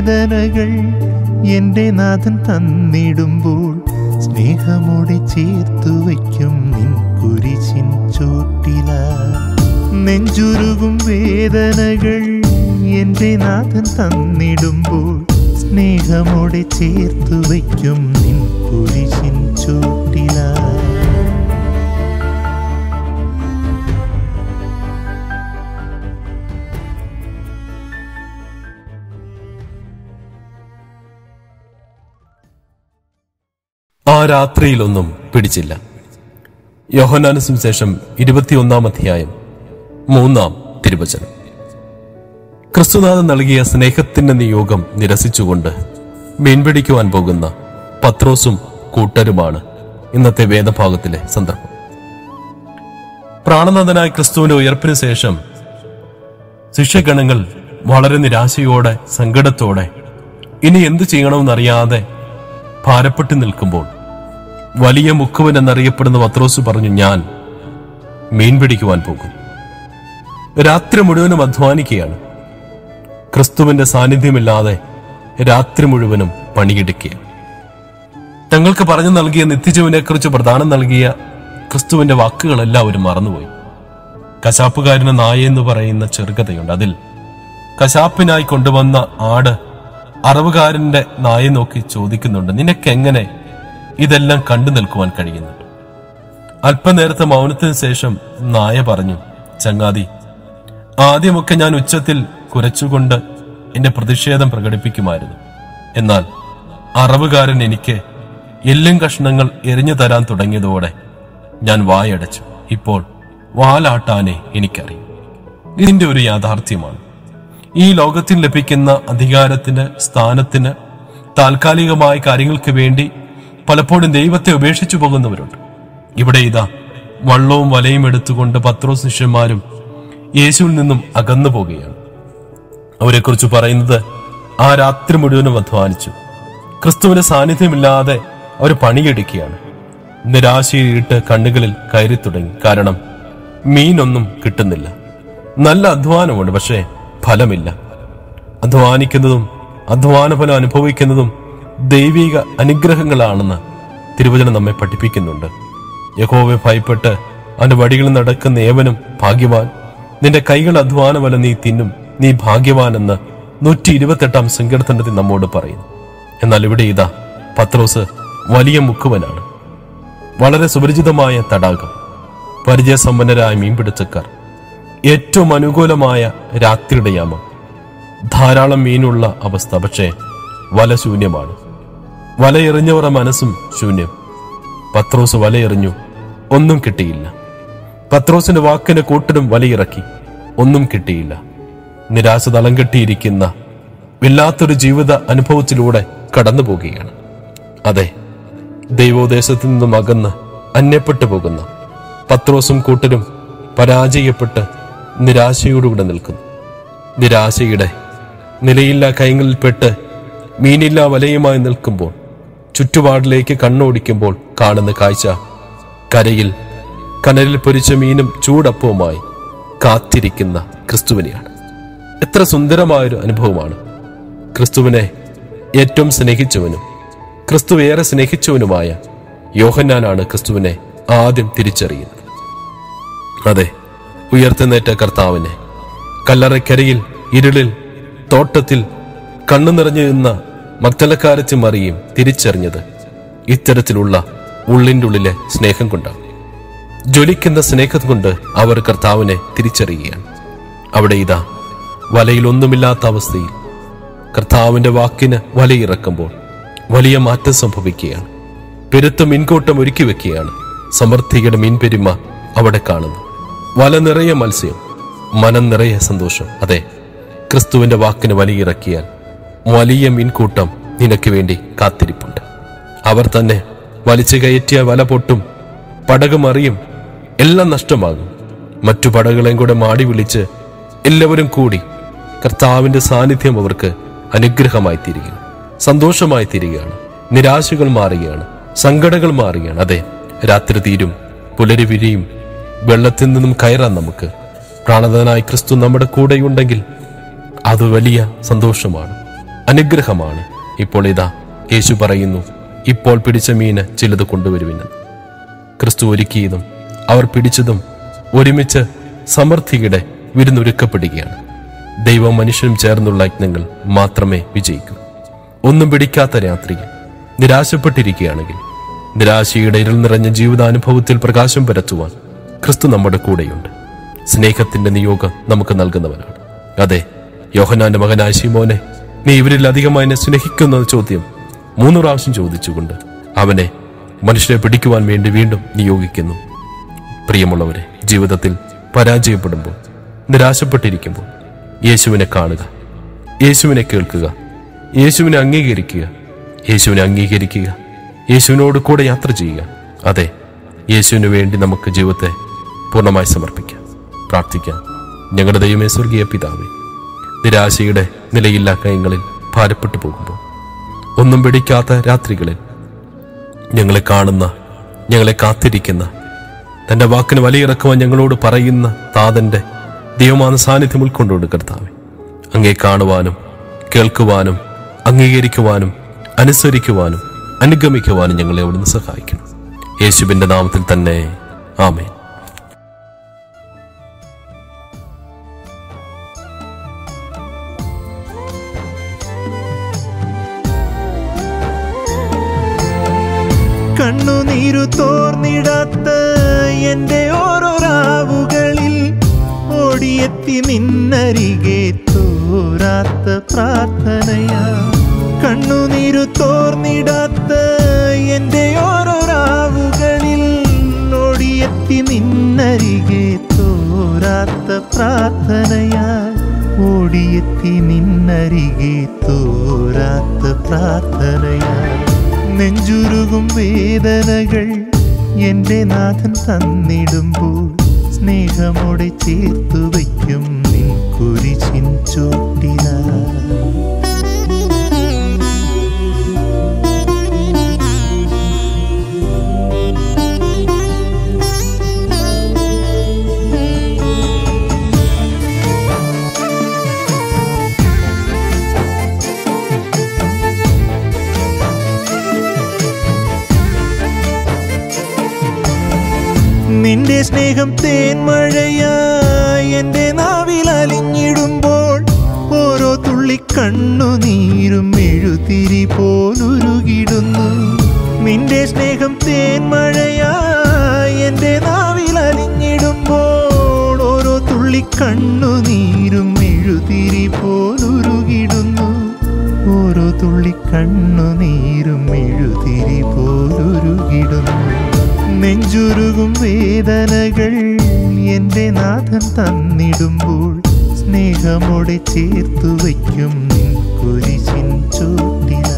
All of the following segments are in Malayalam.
വേദനകൾ എൻ്റെ നാഥൻ തന്നിടുമ്പോൾ സ്നേഹമോടെ ചേർത്തു വയ്ക്കും നിൻ കുരിശിൻ ചോട്ടില നെഞ്ചുരുകും വേദനകൾ എൻ്റെ നാഥൻ തന്നിടുമ്പോൾ സ്നേഹമോടെ ചേർത്തു വയ്ക്കും നിൻ കുരിശിൻ ചോട്ടില ആ രാത്രിയിലൊന്നും പിടിച്ചില്ല യോഹനാന് സുവിശേഷം ഇരുപത്തിയൊന്നാം അധ്യായം മൂന്നാം തിരുവചനം ക്രിസ്തുനാഥൻ നൽകിയ സ്നേഹത്തിന്റെ നിയോഗം നിരസിച്ചുകൊണ്ട് മീൻപിടിക്കുവാൻ പോകുന്ന പത്രോസും കൂട്ടരുമാണ് ഇന്നത്തെ വേദഭാഗത്തിലെ സന്ദർഭം പ്രാണനാഥനായ ക്രിസ്തുവിന്റെ ഉയർപ്പിന് ശേഷം ശിഷ്യഗണങ്ങൾ വളരെ നിരാശയോടെ സങ്കടത്തോടെ ഇനി എന്തു ചെയ്യണമെന്നറിയാതെ ഭാരപ്പെട്ടു നിൽക്കുമ്പോൾ വലിയ മുക്കുവൻ എന്നറിയപ്പെടുന്ന പത്രോസ് പറഞ്ഞു ഞാൻ മീൻ പിടിക്കുവാൻ പോകും രാത്രി മുഴുവനും അധ്വാനിക്കുകയാണ് ക്രിസ്തുവിന്റെ സാന്നിധ്യമില്ലാതെ രാത്രി മുഴുവനും പണിയെടുക്കുകയാണ് തങ്ങൾക്ക് പറഞ്ഞു നൽകിയ നിത്യജീവനെ കുറിച്ച് പ്രധാനം നൽകിയ ക്രിസ്തുവിന്റെ വാക്കുകളെല്ലാം അവർ മറന്നുപോയി കശാപ്പുകാരന് നായ എന്ന് പറയുന്ന ചെറുകഥയുണ്ട് അതിൽ കശാപ്പിനായി കൊണ്ടുവന്ന ആട് അറവുകാരന്റെ നായ നോക്കി ചോദിക്കുന്നുണ്ട് നിനക്കെങ്ങനെ ഇതെല്ലാം കണ്ടു നിൽക്കുവാൻ കഴിയുന്നുണ്ട് അല്പനേരത്തെ മൗനത്തിന് ശേഷം നായ പറഞ്ഞു ചങ്ങാതി ആദ്യമൊക്കെ ഞാൻ ഉച്ചത്തിൽ കുരച്ചുകൊണ്ട് എന്റെ പ്രതിഷേധം പ്രകടിപ്പിക്കുമായിരുന്നു എന്നാൽ അറവുകാരൻ എനിക്ക് എല്ലും കഷ്ണങ്ങൾ എറിഞ്ഞു തരാൻ തുടങ്ങിയതോടെ ഞാൻ വായടച്ചു ഇപ്പോൾ വാലാട്ടാനേ എനിക്കറിയും ഇതിന്റെ ഒരു യാഥാർത്ഥ്യമാണ് ഈ ലോകത്തിൽ ലഭിക്കുന്ന അധികാരത്തിന് സ്ഥാനത്തിന് താൽക്കാലികമായ കാര്യങ്ങൾക്ക് വേണ്ടി പലപ്പോഴും ദൈവത്തെ ഉപേക്ഷിച്ചു പോകുന്നവരുണ്ട് ഇവിടെ ഇതാ വള്ളവും വലയും എടുത്തുകൊണ്ട് പത്രോ ശിഷ്യന്മാരും യേശുവിൽ നിന്നും അകന്നു പോകുകയാണ് അവരെക്കുറിച്ച് പറയുന്നത് ആ രാത്രി മുഴുവനും അധ്വാനിച്ചു ക്രിസ്തുവിന്റെ സാന്നിധ്യമില്ലാതെ അവർ പണിയെടുക്കുകയാണ് നിരാശയിലിട്ട് കണ്ണുകളിൽ കയറി തുടങ്ങി കാരണം മീനൊന്നും കിട്ടുന്നില്ല നല്ല അധ്വാനമുണ്ട് പക്ഷേ ഫലമില്ല അധ്വാനിക്കുന്നതും അധ്വാന ഫലം അനുഭവിക്കുന്നതും ദൈവിക അനുഗ്രഹങ്ങളാണെന്ന് തിരുവചനം നമ്മെ പഠിപ്പിക്കുന്നുണ്ട് യഹോവെ ഭയപ്പെട്ട് അവന്റെ വടികളിൽ നടക്കുന്ന ഏവനും ഭാഗ്യവാൻ നിന്റെ കൈകൾ അധ്വാനമല്ല നീ തിന്നും നീ ഭാഗ്യവാൻ എന്ന് നൂറ്റി ഇരുപത്തെട്ടാം സങ്കീർത്തനത്തിൽ നമ്മോട് പറയുന്നു എന്നാൽ ഇവിടെ ഇതാ പത്രോസ് വലിയ മുക്കുവനാണ് വളരെ സുപരിചിതമായ തടാകം പരിചയസമ്പന്നരായ മീൻപിടുത്തക്കാർ ഏറ്റവും അനുകൂലമായ രാത്രിയുടെ യാമം ധാരാളം മീനുള്ള അവസ്ഥ പക്ഷേ വല ശൂന്യമാണ് വലയെറിഞ്ഞവരുടെ മനസ്സും ശൂന്യം പത്രോസ് വലയെറിഞ്ഞു ഒന്നും കിട്ടിയില്ല പത്രോസിന്റെ വാക്കിന് കൂട്ടരും വലയിറക്കി ഒന്നും കിട്ടിയില്ല നിരാശ തളം കെട്ടിയിരിക്കുന്ന വല്ലാത്തൊരു ജീവിത അനുഭവത്തിലൂടെ കടന്നു പോകുകയാണ് അതെ ദൈവോദേശത്തു നിന്നും അകന്ന് അന്യപ്പെട്ടു പോകുന്ന പത്രോസും കൂട്ടരും പരാജയപ്പെട്ട് നിരാശയോടുകൂടെ നിൽക്കുന്നു നിരാശയുടെ നിലയില്ലാ കൈകളിൽപ്പെട്ട് മീനില്ലാ വലയുമായി നിൽക്കുമ്പോൾ ചുറ്റുപാടിലേക്ക് കണ്ണോടിക്കുമ്പോൾ കാണുന്ന കാഴ്ച കരയിൽ കനലിൽ പൊരിച്ച മീനും ചൂടപ്പവുമായി കാത്തിരിക്കുന്ന ക്രിസ്തുവിനെയാണ് എത്ര സുന്ദരമായൊരു അനുഭവമാണ് ക്രിസ്തുവിനെ ഏറ്റവും സ്നേഹിച്ചവനും ക്രിസ്തു ഏറെ സ്നേഹിച്ചവനുമായ യോഹന്നാനാണ് ക്രിസ്തുവിനെ ആദ്യം തിരിച്ചറിയുന്നത് അതെ ഉയർത്തുന്നേറ്റ കർത്താവിനെ കല്ലറയ്ക്കരിയിൽ ഇരുളിൽ തോട്ടത്തിൽ കണ്ണു നിറഞ്ഞു നിന്ന മക്തലക്കാരത്തി മറിയും തിരിച്ചറിഞ്ഞത് ഇത്തരത്തിലുള്ള ഉള്ളിൻ്റെ ഉള്ളിലെ സ്നേഹം കൊണ്ടാണ് ജ്വലിക്കുന്ന സ്നേഹം കൊണ്ട് അവർ കർത്താവിനെ തിരിച്ചറിയുകയാണ് അവിടെ ഇതാ വലയിലൊന്നുമില്ലാത്ത അവസ്ഥയിൽ കർത്താവിന്റെ വാക്കിന് വലയിറക്കുമ്പോൾ വലിയ മാറ്റം സംഭവിക്കുകയാണ് പെരുത്ത മീൻകൂട്ടം ഒരുക്കി വെക്കുകയാണ് സമൃദ്ധിയുടെ മീൻപെരുമ അവിടെ കാണുന്നു വല നിറയെ മത്സ്യം മനം നിറയെ സന്തോഷം അതെ ക്രിസ്തുവിന്റെ വാക്കിന് വലയിറക്കിയാൽ വലിയ മീൻകൂട്ടം നിനക്ക് വേണ്ടി കാത്തിരിപ്പുണ്ട് അവർ തന്നെ വലിച്ചു കയറ്റിയ വല പൊട്ടും പടക് മറിയും എല്ലാം നഷ്ടമാകും മറ്റു പടകളെയും കൂടെ മാടി വിളിച്ച് എല്ലാവരും കൂടി കർത്താവിന്റെ സാന്നിധ്യം അവർക്ക് അനുഗ്രഹമായി തീരുകയാണ് സന്തോഷമായി തീരുകയാണ് നിരാശകൾ മാറുകയാണ് സങ്കടങ്ങൾ മാറുകയാണ് അതെ രാത്രി തീരും പുലരി വിരിയും വെള്ളത്തിൽ നിന്നും കയറാൻ നമുക്ക് പ്രാണതനായ ക്രിസ്തു നമ്മുടെ കൂടെയുണ്ടെങ്കിൽ അത് വലിയ സന്തോഷമാണ് അനുഗ്രഹമാണ് ഇപ്പോൾ ഇതാ യേശു പറയുന്നു ഇപ്പോൾ പിടിച്ച മീന് ചിലത് കൊണ്ടുവരുവിന് ക്രിസ്തു ഒരുക്കിയതും അവർ പിടിച്ചതും ഒരുമിച്ച് സമൃദ്ധിയുടെ വിരുന്നൊരുക്കപ്പെടുകയാണ് ദൈവം മനുഷ്യനും ചേർന്നുള്ള യജ്ഞങ്ങൾ മാത്രമേ വിജയിക്കൂ ഒന്നും പിടിക്കാത്ത രാത്രിയിൽ നിരാശപ്പെട്ടിരിക്കുകയാണെങ്കിൽ നിരാശയുടെ ഇരുൾ നിറഞ്ഞ ജീവിതാനുഭവത്തിൽ പ്രകാശം പരത്തുവാൻ ക്രിസ്തു നമ്മുടെ കൂടെയുണ്ട് സ്നേഹത്തിന്റെ നിയോഗം നമുക്ക് നൽകുന്നവനാണ് അതെ യോഹനാന്റെ മകനായ ശിമോനെ നീ ഇവരിൽ അധികമായി എന്നെ സ്നേഹിക്കുന്ന ചോദ്യം മൂന്ന് പ്രാവശ്യം ചോദിച്ചുകൊണ്ട് അവനെ മനുഷ്യരെ പിടിക്കുവാൻ വേണ്ടി വീണ്ടും നിയോഗിക്കുന്നു പ്രിയമുള്ളവരെ ജീവിതത്തിൽ പരാജയപ്പെടുമ്പോൾ നിരാശപ്പെട്ടിരിക്കുമ്പോൾ യേശുവിനെ കാണുക യേശുവിനെ കേൾക്കുക യേശുവിനെ അംഗീകരിക്കുക യേശുവിനെ അംഗീകരിക്കുക യേശുവിനോട് കൂടെ യാത്ര ചെയ്യുക അതെ യേശുവിന് വേണ്ടി നമുക്ക് ജീവിതത്തെ പൂർണ്ണമായി സമർപ്പിക്കാം പ്രാർത്ഥിക്കാം ഞങ്ങളുടെ ദൈവമേ സ്വർഗീയ പിതാവേ നിരാശയുടെ നിലയില്ലാ കയങ്ങളിൽ ഭാരപ്പെട്ടു പോകുമ്പോൾ ഒന്നും പിടിക്കാത്ത രാത്രികളിൽ ഞങ്ങളെ കാണുന്ന ഞങ്ങളെ കാത്തിരിക്കുന്ന തന്റെ വാക്കിന് വലിയിറക്കുവാൻ ഞങ്ങളോട് പറയുന്ന താതന്റെ ദൈവമാന സാന്നിധ്യം ഉൾക്കൊണ്ടുകൊണ്ട് കർത്താവെ അങ്ങേ കാണുവാനും കേൾക്കുവാനും അംഗീകരിക്കുവാനും അനുസരിക്കുവാനും അനുഗമിക്കുവാനും ഞങ്ങളെ അവിടുന്ന് സഹായിക്കണം യേശുവിന്റെ നാമത്തിൽ തന്നെ ആമേൻ കണ്ണുനീരു തോർന്നിടാത്ത എന്റെ ഓരോ രാവുകളിൽ ഓടിയെത്തി നിന്നരികെ തോരാത്ത പ്രാർത്ഥനയാ കണ്ണുനീരു തോർന്നിടാത്ത എന്റെ ഓരോ രാവുകളിൽ ഓടിയെത്തി നിന്നരികെ തോരാത്ത പ്രാർത്ഥനയാ ഓടിയെത്തി നിന്നരികെ തോരാത്ത പ്രാർത്ഥനയാ നെഞ്ചുരുകും വേദനകൾ എന്റെ നാഥൻ തന്നിടുമ്പോൾ സ്നേഹമോടെ ചേർത്തു വയ്ക്കും നിൻ കുരിശിൻ ചോട്ടില നിന്റെ സ്നേഹം തേന്മഴയായി എന്റെ നാവിൽ അലിഞ്ഞിടുമ്പോൾ ഓരോ തുള്ളി കണ്ണുനീരും എഴുതിരി പോലുരുകിടുന്നു നിന്റെ സ്നേഹം തേന്മഴയായി എന്റെ നാവിൽ അലിഞ്ഞിടുമ്പോൾ ഓരോ തുള്ളി കണ്ണുനീരും എഴുതിരി പോലുരുകിടുന്നു ഓരോ തുള്ളി കണ്ണുനീരും എഴുതിരി പോലുരുകിടുന്നു നെഞ്ചുരുകും വേദനകൾ എന്റെ നാഥൻ തന്നിടുമ്പോൾ സ്നേഹമോടെ ചേർത്തു വയ്ക്കും നിൻ കുരിശിൻ ചോട്ടില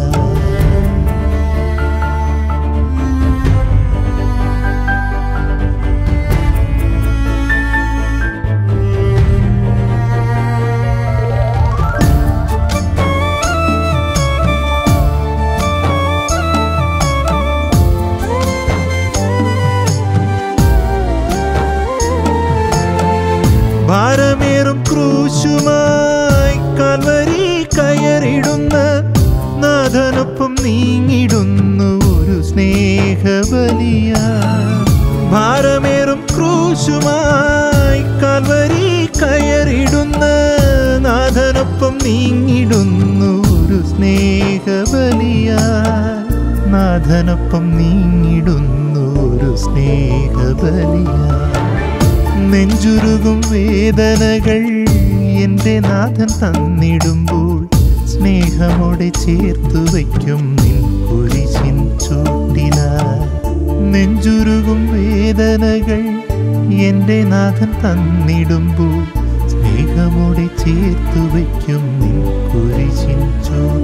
ഭാരമേറും ക്രൂശുമായി കാൽവരി കയറിടുന്ന നാഥനൊപ്പം നീങ്ങിടുന്നു ഒരു സ്നേഹബലിയ ഭാരമേറും ക്രൂശുമായി കാൽവരി കയറിടുന്ന നാഥനൊപ്പം നീങ്ങിടുന്നു ഒരു സ്നേഹബലിയ നാഥനൊപ്പം നീങ്ങിടുന്നു ഒരു സ്നേഹബലിയ നെഞ്ചുരുകും വേദനകൾ എന്റെ നാഥൻ തന്നിടുമ്പോൾ സ്നേഹമോടെ ചേർത്തു വയ്ക്കും നിൻ കുരിശിൻ ചോട്ടില നെഞ്ചുരുകും വേദനകൾ എന്റെ നാഥൻ തന്നിടുമ്പോൾ സ്നേഹമോടെ ചേർത്തു വയ്ക്കും നിൻ കുരിശിൻ ചോട്ടില